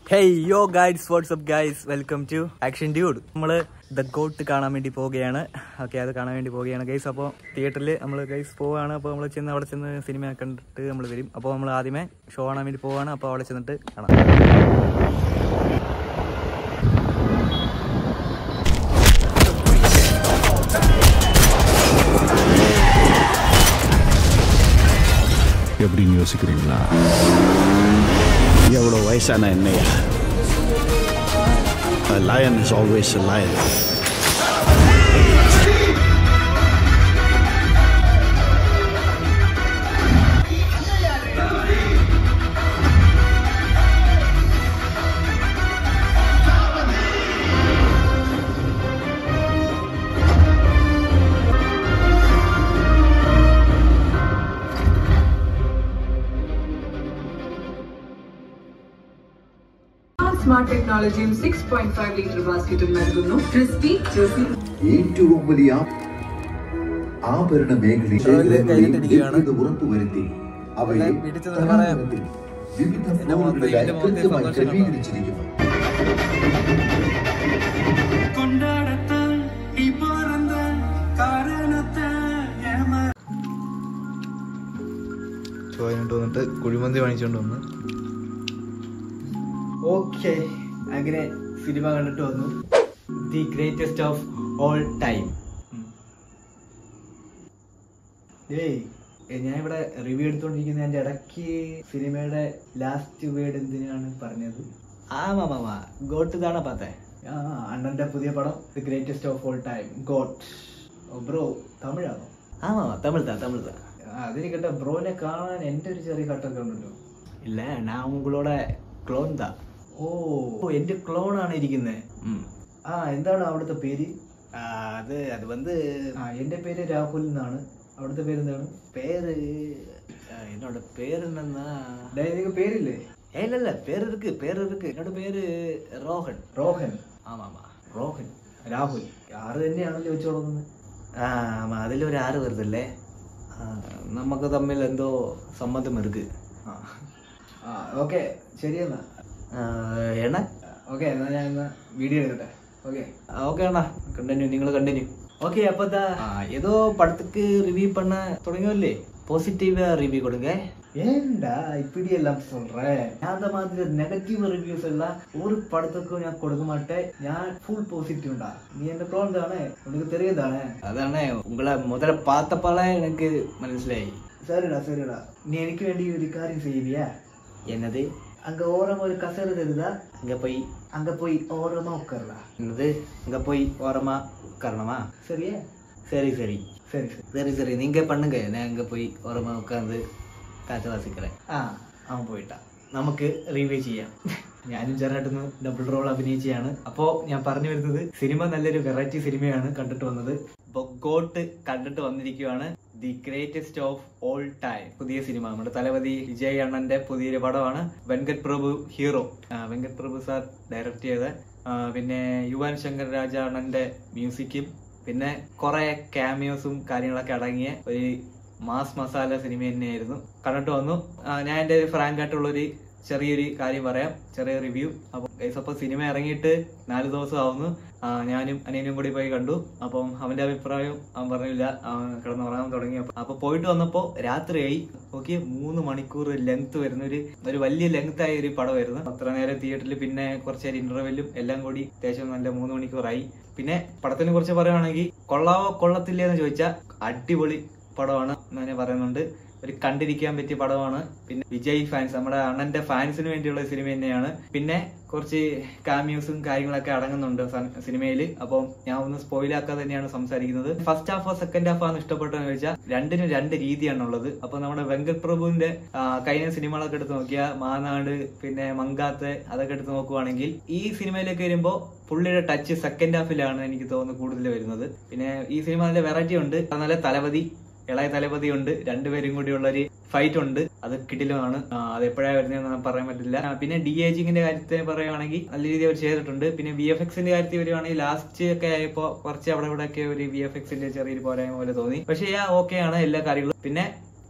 Hey yo guides what's up guys welcome to action dude നമ്മള് the GOAT കാണാൻ വേണ്ടി പോവുകയാണ് ഓക്കെ അത് കാണാൻ വേണ്ടി പോവുകയാണ് ഗൈസ് അപ്പോൾ തിയേറ്ററിൽ നമ്മൾ ഗൈസ് പോവുകയാണ് അപ്പോൾ നമ്മൾ ചെന്ന് അവിടെ ചെന്ന് സിനിമ കണ്ടിട്ട് നമ്മൾ വരും അപ്പോൾ നമ്മൾ ആദ്യമേ ഷോ കാണാൻ വേണ്ടി പോവുകയാണ് അപ്പോൾ അവിടെ ചെന്നിട്ട് കാണാം எப்படின்னு யோசிக்கிறீங்களா எவ்வளோ வயசான என்னையா A lion is always a lion. Smart ടെക്നോളജിയും സിക്സ് പോയിന്റ് ഫൈവ് ലിറ്റർ ബാസ്ക്കറ്റും നൽകുന്നു ക്രിസ്പി ജ്യൂസി ഏറ്റവും വലിയ ആഭരണ മേഖലയിൽ കഴിഞ്ഞിട്ടിരിക്കുകയാണ്. ലഭ്യത ഉറപ്പുവരുത്തി അവയെ വീട്ടിൽ ചെന്ന് പറയാം. തരാതരത്തിൽ വിവിധ എന്റെ മുഖത്ത് ഫ്ലോറുകളിലായി ഇതിന്റെ മുഖത്ത് കൃത്യമായി സന്തോഷം കാണാം. ക്രമീകരിച്ചിരിക്കുന്നു ഷോ കഴിഞ്ഞിട്ട് വന്നിട്ട് കുഴിമന്തി വാങ്ങിച്ചുകൊണ്ട് വന്ന് ഓക്കെ അങ്ങനെ സിനിമ കണ്ടിട്ട് വന്നു the greatest of all time ഏയ് ഞാൻ ഇവിടെ റിവ്യൂ എടുത്തോണ്ടിരിക്കുന്ന എൻ്റെ ഇടയ്ക്ക് സിനിമയുടെ ലാസ്റ്റ് വേർഡ് എന്തിനാണ് പറഞ്ഞത് ആ മാമാ ഗോട്ട് താണ പാത്തേ ആ അണ്ണന്റെ പുതിയ പടം the greatest of all time GOAT bro തമിഴാണോ ആ മാമാ തമിഴ് താ തമിഴ് താ അതിരിക്കട്ടെ ബ്രോനെ കാണാൻ എൻ്റെ ഒരു ചെറിയ കട്ടൊക്കെ ഉണ്ടല്ലോ ഇല്ല ഞാൻ ഉങ്ങളോட ക്ലോൺ താ ഓ ഓ, എന്റെ ക്ലോൺ ആണ് ഇരിക്കുന്നത് ആ എന്താണ് അവിടുത്തെ പേര് ആ, അത് അത് വന്ന് ആ എന്റെ പേര് രാഹുൽ എന്നാണ് അവിടുത്തെ പേര് എന്താണ് പേര് ആ, എന്നോட പേര് എന്നാ നിങ്ങൾക്ക് പേരില്ലേ ഏ ഇല്ല ഇല്ല പേര് ഇருக்கு പേര് ഇருக்கு എന്നോട് പേര് റോഹൻ റോഹൻ ആമാ റോഹൻ രാഹുൽ ആറ് തന്നെയാണല്ലോ വെച്ച് തുടങ്ങുന്നത് ആ ആമാ അതിലൊരു ആറ് വരുതല്ലേ ആ, നമുക്ക് തമ്മിൽ എന്തോ സമ്മതം ഇருக்கு ആ ഓക്കെ ശരി എന്നാ എണ്ണ ഓക്കെ എന്നാ ഞാൻ എന്നാ വീഡിയോ എടുക്കട്ടെ ഓക്കെ ഓക്കെ അണ്ണാ കണ്ടിന്യൂ നിങ്ങൾ കണ്ടിന്യൂ ஓகே அப்பதா ஏதோ படத்துக்கு ரிவ்யூ பண்ண தொடங்கவில்லை பாசிட்டிவா ரிவ்யூ கொடுங்க ஏண்டா இப்படி எல்லாம் சொல்ற அந்த மாதிரி நெகட்டிவ் ரிவ்யூஸ் எல்லாம் ஒரு படத்துக்கும் ഞാൻ കൊടുക്ക മാട്ടേ ഞാൻ ഫുൾ പോസിറ്റീവ് ഉണ്ടാ നീ എന്റെ ക്ലോൺ தானே உனக்கு தெரியும் தானே അതാണ് ഉങ്ങളെ മുതല പാത്തപ്പാളെ എനിക്ക് മനസ്സിലായി சரிடா சரிடா நீ எனக்கு வேண்டி ஒரு காரியம் செய்வியா என்னது அங்க ஓரமா ஒரு கசடு தெரியுதா அங்க போய் அங்க போய் ஓரமா உட்காரலாம் என்னது அங்க போய் ஓரமா உட்காரணுமா சரியா சரி சரி சரி சரி சரி சரி நீங்க பண்ணுங்க நான் அங்க போய் ஓரமா உட்கார்ந்து കാറ്റ് വാസിക്കറേ ആ അവൻ പോയിട്ടാ നമുക്ക് റിവ്യൂ ചെയ്യാം ഞാനും ചെറുതായിട്ടൊന്ന് ഡബിൾ റോൾ അഭിനയിച്ചാണ് അപ്പോ ഞാൻ പറഞ്ഞു വരുന്നത് സിനിമ നല്ലൊരു വെറൈറ്റി സിനിമയാണ് കണ്ടിട്ട് വന്നത് ബൊഗോട്ട് കണ്ടിട്ട് വന്നിരിക്കുകയാണ് the greatest of all time പുതിയ സിനിമ നമ്മുടെ തലപതി വിജയ് അണ്ണന്റെ പുതിയൊരു പടമാണ് വെങ്കട് പ്രഭു ഹീറോ ആ, വെങ്കട് പ്രഭു സാർ ഡയറക്ട് ചെയ്ത ആ, പിന്നെ യുവൻ ശങ്കർ രാജ അണ്ണന്റെ മ്യൂസിക്കും പിന്നെ കുറെ ക്യാമിയോസും കാര്യങ്ങളൊക്കെ അടങ്ങിയ ഒരു മാസ് മസാല സിനിമ തന്നെയായിരുന്നു കണ്ടിട്ട് വന്നു ആ, ഞാൻ എൻ്റെ ഒരു ഫ്രാങ്ക് ആയിട്ടുള്ള ഒരു ചെറിയൊരു കാര്യം പറയാം ചെറിയ റിവ്യൂ അപ്പോൾ ഗൈസ് അപ്പോൾ സിനിമ ഇറങ്ങിയിട്ട് നാല് ദിവസം ആവുന്നു ആ, ഞാനും അനിയനും കൂടി പോയി കണ്ടു അപ്പം അവന്റെ അഭിപ്രായം അവൻ പറഞ്ഞില്ല അവൻ കിടന്നുറങ്ങാൻ തുടങ്ങി അപ്പൊ അപ്പൊ പോയിട്ട് വന്നപ്പോ രാത്രിയായി ഓക്കെ മൂന്ന് മണിക്കൂർ ലെങ്ത് വരുന്ന ഒരു ഒരു വലിയ ലെങ്ത് ആയ ഒരു പടമായിരുന്നു അത്ര നേരം തിയേറ്ററിൽ പിന്നെ കുറച്ച് നേരം ഇന്റർവെല്ലും എല്ലാം കൂടി അത്യാവശ്യം നല്ല മൂന്ന് മണിക്കൂറായി പിന്നെ പടത്തിനെ കുറിച്ച് പറയുകയാണെങ്കിൽ കൊള്ളാവോ കൊള്ളത്തില്ല എന്ന് ചോദിച്ചാൽ അടിപൊളി പടമാണ് എന്ന് ഞാൻ പറയുന്നുണ്ട് ഒരു കണ്ടിരിക്കാൻ പറ്റിയ പടമാണ് പിന്നെ വിജയ് ഫാൻസ് നമ്മുടെ അണ്ണന്റെ ഫാൻസിന് വേണ്ടിയുള്ള സിനിമ തന്നെയാണ് പിന്നെ കുറച്ച് കാമ്യൂസും കാര്യങ്ങളൊക്കെ അടങ്ങുന്നുണ്ട് സിനിമയിൽ അപ്പം ഞാൻ ഒന്ന് സ്പോയിലാക്കാതെ തന്നെയാണ് സംസാരിക്കുന്നത് ഫസ്റ്റ് ഹാഫോ സെക്കൻഡ് ഹാഫ് ആണ് ഇഷ്ടപ്പെട്ടതെന്ന് ചോദിച്ചാൽ രണ്ടിനും രണ്ട് രീതിയാണുള്ളത് അപ്പൊ നമ്മുടെ വെങ്കട് പ്രഭുവിന്റെ ആ, കഴിഞ്ഞ സിനിമകളൊക്കെ എടുത്ത് നോക്കിയാൽ മാനാട് പിന്നെ മങ്കാത്ത് അതൊക്കെ എടുത്ത് നോക്കുവാണെങ്കിൽ ഈ സിനിമയിലേക്ക് വരുമ്പോൾ പുള്ളിയുടെ ടച്ച് സെക്കൻഡ് ഹാഫിലാണ് എനിക്ക് തോന്നുന്നു കൂടുതൽ വരുന്നത് പിന്നെ ഈ സിനിമ നല്ല വെറൈറ്റി ഉണ്ട് നല്ല തലപതി ഇളയ തലപതി ഉണ്ട് രണ്ടുപേരും കൂടിയുള്ള ഒരു ഫൈറ്റ് ഉണ്ട് അത് കിടിലമാണ് ആ, അത് എപ്പോഴാണ് വരുന്നതെന്ന് പറയാൻ പറ്റില്ല ആ, പിന്നെ ഡി ഏജിങ്ങിന്റെ കാര്യത്തെ പറയുവാണെങ്കിൽ നല്ല രീതിയിൽ അവർ ചെയ്തിട്ടുണ്ട് പിന്നെ വി എഫ് എക്സിന്റെ കാര്യത്തിൽ വരുവാണെങ്കിൽ ലാസ്റ്റ് ഒക്കെ ആയപ്പോ കുറച്ച് അവിടെ ഇവിടെ ഒക്കെ ഒരു വി എഫ് എക്സിന്റെ ചെറിയൊരു പോരായ്മ പോലെ തോന്നി പക്ഷേ ആ ഓക്കെ ആണ് എല്ലാ കാര്യങ്ങളും പിന്നെ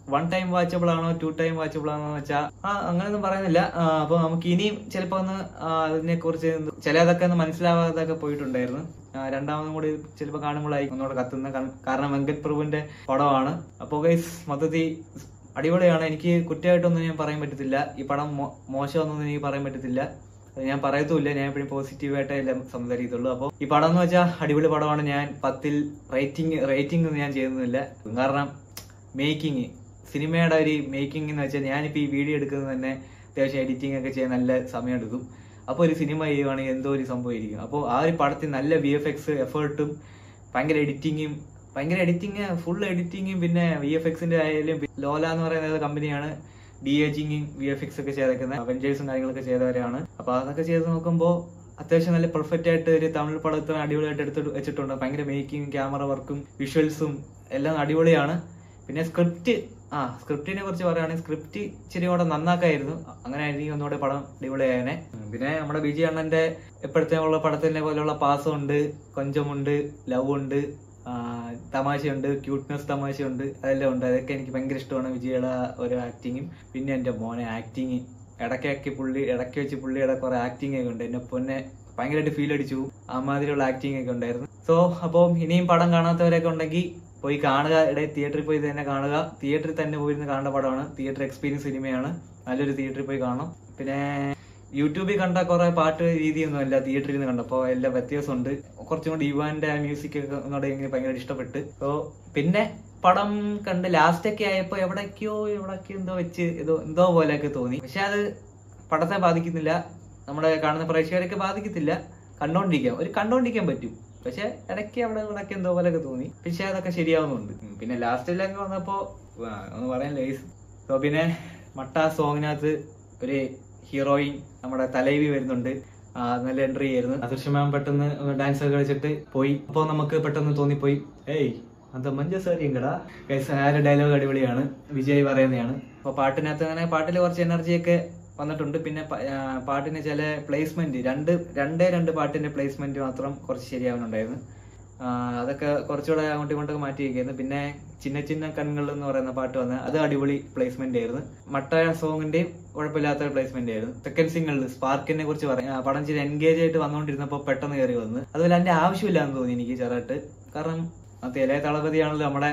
വൺ ടൈം വാച്ചബിൾ ആണോ ടു ടൈം വാച്ചബിൾ ആണോ എന്ന് വെച്ചാൽ ആ അങ്ങനെയൊന്നും പറയുന്നില്ല ആ, അപ്പൊ നമുക്ക് ഇനിയും ചിലപ്പോ ഒന്ന് അതിനെ കുറിച്ച് ചിലതൊക്കെ ഒന്ന് മനസ്സിലാവാതൊക്കെ പോയിട്ടുണ്ടായിരുന്നു ആ, രണ്ടാമതും കൂടി ചിലപ്പോൾ കാണുമ്പോഴായിരിക്കും ഒന്നുകൂടെ കത്തുന്ന കാരണം വെങ്കട് പ്രഭുവിന്റെ പടമാണ് അപ്പോൾ ഗൈസ് മൊത്തത്തിൽ അടിപൊളിയാണ് എനിക്ക് കുറ്റമായിട്ടൊന്നും ഞാൻ പറയാൻ പറ്റത്തില്ല ഈ പടം മോ- മോശമൊന്നും എനിക്ക് പറയാൻ പറ്റത്തില്ല അത് ഞാൻ പറയത്തുമില്ല ഞാൻ എപ്പോഴും പോസിറ്റീവായിട്ടേ എല്ലാം സംസാരിക്കത്തുള്ളൂ അപ്പോൾ ഈ പടം എന്ന് വെച്ചാൽ അടിപൊളി പടമാണ് ഞാൻ പത്തിൽ റേറ്റിംഗ് റേറ്റിംഗ് ഒന്നും ഞാൻ ചെയ്യുന്നില്ല കാരണം മേക്കിംഗ് സിനിമയുടെ ഒരു മേക്കിംഗ് എന്ന് വെച്ചാൽ ഞാനിപ്പോൾ ഈ വീഡിയോ എടുക്കുന്നത് തന്നെ അത്യാവശ്യം എഡിറ്റിംഗ് ഒക്കെ ചെയ്യാൻ നല്ല സമയം എടുക്കും അപ്പോൾ ഒരു സിനിമ ചെയ്യുവാണെങ്കിൽ എന്തോ ഒരു സംഭവമായിരിക്കും അപ്പോൾ ആ ഒരു പടത്തിൽ നല്ല വി എഫ് എക്സ് എഫേർട്ടും ഭയങ്കര എഡിറ്റിങ്ങും ഭയങ്കര എഡിറ്റിങ് ഫുൾ എഡിറ്റിങ്ങും പിന്നെ വി എഫ് എക്സിന്റെ ആയാലും പി- ലോല എന്ന് പറയുന്ന കമ്പനിയാണ് ഡി ഏജിങ്ങും വി എഫ് എക്സ് ഒക്കെ ചെയ്തേക്കുന്നത് അവഞ്ചേഴ്സും കാര്യങ്ങളൊക്കെ ചെയ്തവരാണ് അപ്പൊ അതൊക്കെ ചെയ്ത് നോക്കുമ്പോൾ അത്യാവശ്യം നല്ല പെർഫെക്റ്റ് ആയിട്ട് ഒരു തമിഴ് പടത്തിന് അടിപൊളിയായിട്ട് എടുത്ത് വെച്ചിട്ടുണ്ട് ഭയങ്കര മേക്കിംഗ് ക്യാമറ വർക്കും വിഷ്വൽസും എല്ലാം അടിപൊളിയാണ് പിന്നെ സ്ക്രിപ്റ്റ് ആ സ്ക്രിപ്റ്റിനെ കുറിച്ച് പറയുകയാണെങ്കിൽ സ്ക്രിപ്റ്റ് ഇച്ചിരി കൂടെ നന്നാക്കായിരുന്നു അങ്ങനെ ആയിരിക്കും ഒന്നുകൂടെ പടം അടിപൊളിയായനെ പിന്നെ നമ്മുടെ ബിജി അണ്ണന്റെ എപ്പോഴത്തെ ഉള്ള പടത്തിനെ പോലെയുള്ള പാസമുണ്ട് കൊഞ്ചമുണ്ട് ലവ് ഉണ്ട് ആ, തമാശയുണ്ട് ക്യൂട്ട്നെസ് തമാശയുണ്ട് അതെല്ലാം ഉണ്ട് അതൊക്കെ എനിക്ക് ഭയങ്കര ഇഷ്ടമാണ് വിജയുടെ ഒരു ആക്ടിങ്ങും പിന്നെ എന്റെ മോനെ ആക്ടിങ് ഇടയ്ക്കൊക്കെ പുള്ളി ഇടയ്ക്ക് വെച്ച് പുള്ളിയുടെ കുറെ ആക്ടിങ് ഒക്കെ ഉണ്ട് എന്നെ പൊന്നെ ഭയങ്കരമായിട്ട് ഫീൽ അടിച്ചു ആ മാതിരിയുള്ള ആക്ടിങ് ഒക്കെ ഉണ്ടായിരുന്നു സോ അപ്പം ഇനിയും പടം കാണാത്തവരൊക്കെ ഉണ്ടെങ്കിൽ പോയി കാണുക ഇടയിൽ തിയേറ്ററിൽ പോയി തന്നെ കാണുക തിയേറ്ററിൽ തന്നെ പോയിരുന്ന് കാണേണ്ട പടമാണ് തിയേറ്റർ എക്സ്പീരിയൻസ് സിനിമയാണ് നല്ലൊരു തിയേറ്ററിൽ പോയി കാണണം പിന്നെ യൂട്യൂബിൽ കണ്ട കുറെ പാട്ട് രീതിയൊന്നും അല്ല തിയേറ്ററിൽ നിന്ന് കണ്ടപ്പോൾ എല്ലാം വ്യത്യാസമുണ്ട് കുറച്ചും കൂടി യുവാന്റെ മ്യൂസിക് ഒക്കെ ഒന്നുകൂടെ എനിക്ക് ഭയങ്കര ഇഷ്ടപ്പെട്ട് സോ പിന്നെ പടം കണ്ട് ലാസ്റ്റ് ഒക്കെ ആയപ്പോ എവിടേക്കോ എവിടേക്കോ എന്തോ വെച്ച് എന്തോ എന്തോ പോലെയൊക്കെ തോന്നി പക്ഷെ അത് പടത്തെ ബാധിക്കുന്നില്ല നമ്മുടെ കാണുന്ന പ്രേക്ഷകരൊക്കെ ബാധിക്കത്തില്ല കണ്ടോണ്ടിരിക്കാം ഒരു കണ്ടോണ്ടിരിക്കാൻ പറ്റും പക്ഷെ ഇടയ്ക്ക് അവിടെ ഇവിടൊക്കെ എന്തോ പോലെയൊക്കെ തോന്നി പക്ഷെ അതൊക്കെ ശരിയാവുന്നുണ്ട് ഉം, പിന്നെ ലാസ്റ്റിലൊക്കെ വന്നപ്പോ ആ, ഒന്ന് പറയാൻ ലേസ് സോ പിന്നെ മട്ട സോങ്ങിനകത്ത് ഒരു ഹീറോയിൻ നമ്മുടെ തലൈവി വരുന്നുണ്ട് ആ, നല്ല എൻട്രി ആയിരുന്നു അദൃശ്യ മാം പെട്ടെന്ന് ഡാൻസ് ഒക്കെ കളിച്ചിട്ട് പോയി അപ്പോൾ നമുക്ക് പെട്ടെന്ന് തോന്നിപ്പോയി ഏയ് അത് മഞ്ചസാരി എങ്കടാ ആ ഒരു ഡയലോഗ് അടിപൊളിയാണ് വിജയ് പറയുന്നതാണ് അപ്പോൾ പാട്ടിനകത്ത് അങ്ങനെ പാട്ടിൽ കുറച്ച് എനർജിയൊക്കെ വന്നിട്ടുണ്ട് പിന്നെ പ- ആ, പാട്ടിന് ചില പ്ലേസ്മെന്റ് രണ്ട് രണ്ടേ രണ്ട് പാട്ടിന്റെ പ്ലേസ്മെന്റ് മാത്രം കുറച്ച് ശരിയാവുന്നുണ്ടായിരുന്നു ആ, അതൊക്കെ കുറച്ചുകൂടെ അങ്ങോട്ടും ഇങ്ങോട്ടൊക്കെ മാറ്റി വയ്ക്കായിരുന്നു പിന്നെ ചിന്ന ചിന്ന കണ്ണുകൾ എന്ന് പറയുന്ന പാട്ട് വന്ന അത് അടിപൊളി പ്ലേസ്മെന്റ് ആയിരുന്നു മട്ട സോങ്ങിന്റെയും കുഴപ്പമില്ലാത്ത പ്ലേസ്മെന്റ് ആയിരുന്നു സെക്കൻഡ് സിംഗിളിൽ സ്പാർക്കിനെ കുറിച്ച് പറയാം ആ, പടം ചെയ്ത് എൻഗേജ് ആയിട്ട് വന്നുകൊണ്ടിരുന്നപ്പോൾ പെട്ടെന്ന് കയറി വന്ന് അതുപോലെ അതിന്റെ ആവശ്യമില്ലാന്ന് തോന്നി എനിക്ക് ചെറുതായിട്ട് കാരണം ആ ഇളയ തളപതിയാണല്ലോ നമ്മുടെ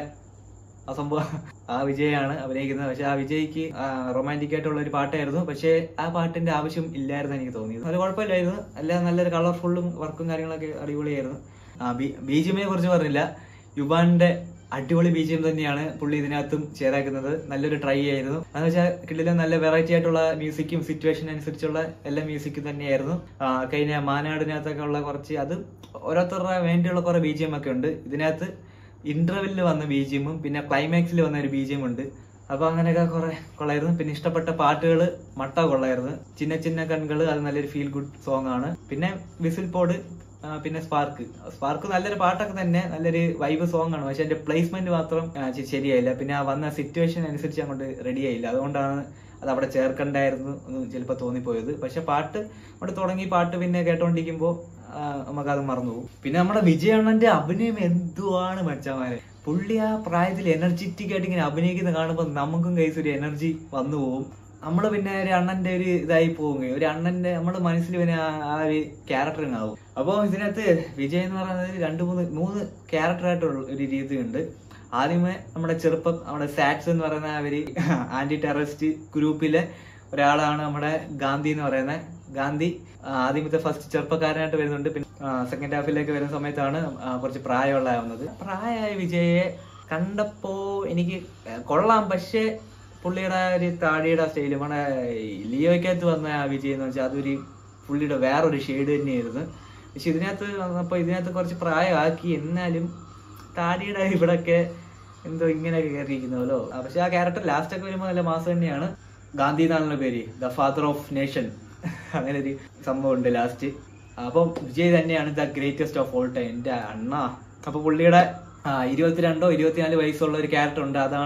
ആ സംഭവം ആ വിജയാണ് അഭിനയിക്കുന്നത് പക്ഷെ ആ വിജയ്ക്ക് റൊമാൻറ്റിക് ആയിട്ടുള്ള ഒരു പാട്ടായിരുന്നു പക്ഷേ ആ പാട്ടിന്റെ ആവശ്യം ഇല്ലായിരുന്നു എനിക്ക് തോന്നിയത് അത് കുഴപ്പമില്ലായിരുന്നു എല്ലാം നല്ലൊരു കളർഫുള്ളും വർക്കും കാര്യങ്ങളൊക്കെ അടിപൊളിയായിരുന്നു ആ ബീജിയമിനെ കുറിച്ച് പറഞ്ഞില്ല യുബാന്റെ അടിപൊളി ബീജിയം തന്നെയാണ് പുള്ളി ഇതിനകത്തും ചേരാക്കുന്നത് നല്ലൊരു ട്രൈ ആയിരുന്നു എന്ന് വെച്ചാൽ കിട്ടില്ല നല്ല വെറൈറ്റി ആയിട്ടുള്ള മ്യൂസിക്കും സിറ്റുവേഷൻ അനുസരിച്ചുള്ള എല്ലാ മ്യൂസിക്കും തന്നെയായിരുന്നു ആ, കഴിഞ്ഞ മാനാടിനകത്തൊക്കെ ഉള്ള കുറച്ച് അത് ഓരോരുത്തരുടെ വേണ്ടിയുള്ള കുറെ ബീജിയം ഒക്കെ ഉണ്ട് ഇതിനകത്ത് ഇന്റർവെല്ലിൽ വന്ന ബീജിയമും പിന്നെ ക്ലൈമാക്സിൽ വന്ന ഒരു ബീജിയം ഉണ്ട് അപ്പൊ അങ്ങനെയൊക്കെ കുറെ കൊള്ളായിരുന്നു പിന്നെ ഇഷ്ടപ്പെട്ട പാട്ടുകൾ മട്ട കൊള്ളായിരുന്നു ചിന്ന ചിന്ന കൺകള് അത് നല്ലൊരു ഫീൽ ഗുഡ് സോങ് ആണ് പിന്നെ വിസിൽ പോഡ് ആ, പിന്നെ സ്പാർക്ക് സ്പാർക്ക് നല്ലൊരു പാട്ടൊക്കെ തന്നെ നല്ലൊരു വൈബ് സോങ് ആണ് പക്ഷെ അതിന്റെ പ്ലേസ്മെന്റ് മാത്രം ആ, ശ- ശരിയായില്ല പിന്നെ ആ വന്ന സിറ്റുവേഷൻ അനുസരിച്ച് അങ്ങോട്ട് റെഡി ആയില്ല അതുകൊണ്ടാണ് അത് അവിടെ ചേർക്കണ്ടായിരുന്നു എന്ന് ചിലപ്പോൾ തോന്നിപ്പോയത് പക്ഷെ പാട്ട് അവിടെ തുടങ്ങി പാട്ട് പിന്നെ കേട്ടോണ്ടിരിക്കുമ്പോൾ നമുക്കത് മറന്നുപോകും പിന്നെ നമ്മുടെ വിജയണ്ണന്റെ അഭിനയം എന്തുവാണ് മച്ചാമാരെ പുള്ളി ആ പ്രായത്തിൽ എനർജറ്റിക് ആയിട്ട് ഇങ്ങനെ അഭിനയിക്കുന്ന കാണുമ്പോൾ നമുക്കും കൈസ് ഒരു എനർജി വന്നു പോകും നമ്മള് പിന്നെ ഒരു അണ്ണന്റെ ഒരു ഇതായി പോവുകയും ഒരു അണ്ണന്റെ നമ്മുടെ മനസ്സിൽ പിന്നെ ആ ആ ഒരു ക്യാരക്ടർ ആവും അപ്പോൾ ഇതിനകത്ത് വിജയ് എന്ന് പറയുന്നത് രണ്ട് മൂന്ന് മൂന്ന് ക്യാരക്ടറായിട്ടുള്ള ഒരു രീതിയുണ്ട് ആദ്യമേ നമ്മുടെ ചെറുപ്പം നമ്മുടെ സാറ്റ്സ് എന്ന് പറയുന്ന ഒരു ആന്റി ടെററിസ്റ്റ് ഗ്രൂപ്പിലെ ഒരാളാണ് നമ്മുടെ ഗാന്ധി എന്ന് പറയുന്ന ഗാന്ധി ആ, ആദ്യമത്തെ ഫസ്റ്റ് ചെറുപ്പക്കാരനായിട്ട് വരുന്നുണ്ട് പിന്നെ സെക്കൻഡ് ഹാഫിലേക്ക് വരുന്ന സമയത്താണ് ആ, കുറച്ച് പ്രായമുള്ളതാവുന്നത് പ്രായമായ വിജയെ കണ്ടപ്പോ എനിക്ക് കൊള്ളാം പക്ഷേ പുള്ളിയുടെ ആ ഒരു താടിയുടെ സ്റ്റൈല് നമ്മുടെ ലിയോയ്ക്കകത്ത് വന്ന ആ വിജയ് എന്ന് വെച്ചാൽ അതൊരു പുള്ളിയുടെ വേറൊരു ഷെയ്ഡ് തന്നെയായിരുന്നു പക്ഷെ ഇതിനകത്ത് വന്നപ്പോൾ ഇതിനകത്ത് കുറച്ച് പ്രായമാക്കി എന്നാലും താടിയുടെ ഇവിടൊക്കെ എന്തോ ഇങ്ങനെയൊക്കെ കയറിയിരിക്കുന്നല്ലോ പക്ഷെ ആ ക്യാരക്ടർ ലാസ്റ്റ് ഒക്കെ വരുമ്പോൾ നല്ല മാസം തന്നെയാണ് ഗാന്ധി എന്നാണല്ലോ പേര് ദ ഫാദർ ഓഫ് നേഷൻ അങ്ങനെ ഒരു സംഭവം ഉണ്ട് ലാസ്റ്റ് അപ്പം വിജയ് തന്നെയാണ് the greatest of all time എന്റെ അണ്ണ അപ്പൊ പുള്ളിയുടെ ആ, ഇരുപത്തിരണ്ടോ ഇരുപത്തിനാല് വയസ്സുള്ള ഒരു ക്യാരക്ടർ ഉണ്ട് അതാണ്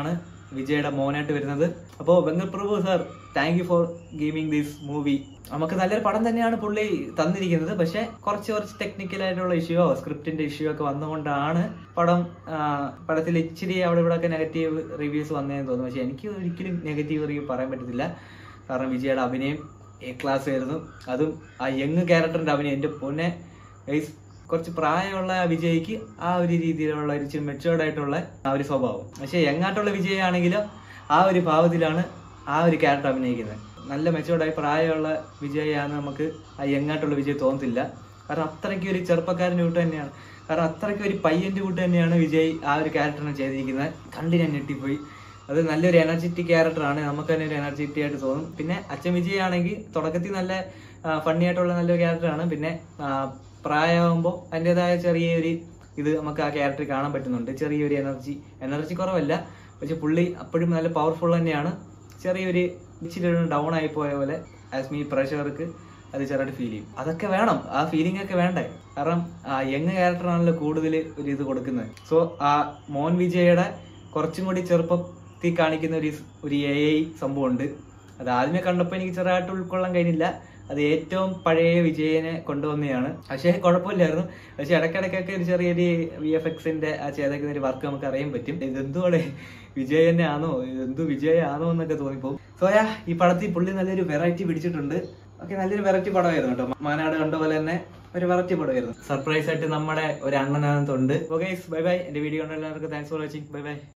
വിജയുടെ മോനായിട്ട് വരുന്നത് അപ്പോൾ Venkat Prabhu sir thank you for giving this movie നമുക്ക് നല്ലൊരു പടം തന്നെയാണ് പുള്ളി തന്നിരിക്കുന്നത് പക്ഷെ കുറച്ച് കുറച്ച് ടെക്നിക്കൽ ആയിട്ടുള്ള ഇഷ്യൂയോ സ്ക്രിപ്റ്റിന്റെ ഇഷ്യൂ ഒക്കെ വന്നുകൊണ്ടാണ് പടം ആ, പടത്തിൽ ഇച്ചിരി അവിടെ ഇവിടെ ഒക്കെ നെഗറ്റീവ് റിവ്യൂസ് വന്നതെന്ന് തോന്നുന്നു പക്ഷെ എനിക്ക് ഒരിക്കലും നെഗറ്റീവ് റിവ്യൂ പറയാൻ പറ്റത്തില്ല കാരണം വിജയുടെ അഭിനയം എ ക്ലാസ് ആയിരുന്നു അതും ആ യങ് ക്യാരക്ടറിന്റെ അഭിനയം എൻ്റെ പൊന്നെ ഗൈസ് കുറച്ച് പ്രായമുള്ള ആ വിജയ്ക്ക് ആ ഒരു രീതിയിലുള്ള ഒരു ഇച്ചിരി മെച്ചുവേർഡ് ആയിട്ടുള്ള ആ ഒരു സ്വഭാവം പക്ഷെ യങ്ങായിട്ടുള്ള വിജയാണെങ്കിലും ആ ഒരു ഭാവത്തിലാണ് ആ ഒരു ക്യാരക്ടർ അഭിനയിക്കുന്നത് നല്ല മെച്ചുവേർഡായി പ്രായമുള്ള വിജയാണ് നമുക്ക് ആ യങ്ങായിട്ടുള്ള വിജയ് തോന്നത്തില്ല കാരണം അത്രയ്ക്ക് ഒരു ചെറുപ്പക്കാരൻ്റെ കൂട്ട് തന്നെയാണ് കാരണം അത്രയ്ക്ക് ഒരു പയ്യൻ്റെ കൂട്ട് തന്നെയാണ് വിജയ് ആ ഒരു ക്യാരക്ടറിനെ ചെയ്തിരിക്കുന്നത് കണ്ട് ഞാൻ ഞെട്ടിപ്പോയി അത് നല്ലൊരു എനർജറ്റിക് ക്യാരക്ടറാണ് നമുക്ക് തന്നെ ഒരു എനർജറ്റിക് ആയിട്ട് തോന്നും പിന്നെ അച്ഛൻ വിജയ് ആണെങ്കിൽ തുടക്കത്തിൽ നല്ല ഫണ്ണി ആയിട്ടുള്ള നല്ലൊരു ക്യാരക്ടറാണ് പിന്നെ ആ, പ്രായമാകുമ്പോൾ അതിൻ്റെതായ ചെറിയൊരു ഇത് നമുക്ക് ആ ക്യാരക്ടറിൽ കാണാൻ പറ്റുന്നുണ്ട് ചെറിയൊരു എനർജി എനർജി കുറവല്ല പക്ഷെ പുള്ളി അപ്പോഴും നല്ല പവർഫുൾ തന്നെയാണ് ചെറിയൊരു ഇച്ചിരി ഡൗൺ ആയി പോയ പോലെ ആസ് മീ പ്രഷർക്ക് അത് ചെറുതായിട്ട് ഫീൽ ചെയ്യും അതൊക്കെ വേണം ആ ഫീലിംഗ് ഒക്കെ വേണ്ടേ കാരണം ആ യങ് ക്യാരക്ടറാണല്ലോ കൂടുതൽ ഒരു ഇത് കൊടുക്കുന്നത് സോ ആ മോൻ വിജയുടെ കുറച്ചും കൂടി ചെറുപ്പത്തിൽ കാണിക്കുന്ന ഒരു ഒരു എ ഐ സംഭവമുണ്ട് അത് ആദ്യമേ കണ്ടപ്പോൾ എനിക്ക് ചെറുതായിട്ട് ഉൾക്കൊള്ളാൻ കഴിഞ്ഞില്ല അത് ഏറ്റവും പഴയ വിജയനെ കൊണ്ടുവന്നതാണ് പക്ഷേ കുഴപ്പമില്ലായിരുന്നു പക്ഷെ ഇടയ്ക്കിടയ്ക്കൊക്കെ ഒരു ചെറിയൊരു വി എഫ് എക്സിന്റെ ആ ചെയ്തേക്കുന്ന ഒരു വർക്ക് നമുക്ക് അറിയാൻ പറ്റും ഇതെന്തുകൂടെ വിജയ് തന്നെ ആണോ ഇതെന്തു വിജയ് ആണോ എന്നൊക്കെ തോന്നിപ്പോകും സോയാ ഈ പടത്തിൽ പുള്ളി നല്ലൊരു വെറൈറ്റി പിടിച്ചിട്ടുണ്ട് ഓക്കെ നല്ലൊരു വെറൈറ്റി പടമായിരുന്നു കേട്ടോ മാനാട് കണ്ട പോലെ തന്നെ ഒരു വെറൈറ്റി പടമായിരുന്നു സർപ്രൈസ് ആയിട്ട് നമ്മുടെ ഒരു അണ്ണനകത്തുണ്ട് ഓക്കെ ബൈ ബൈ എന്റെ വീഡിയോ കണ്ട എല്ലാവർക്കും thanks for watching bye by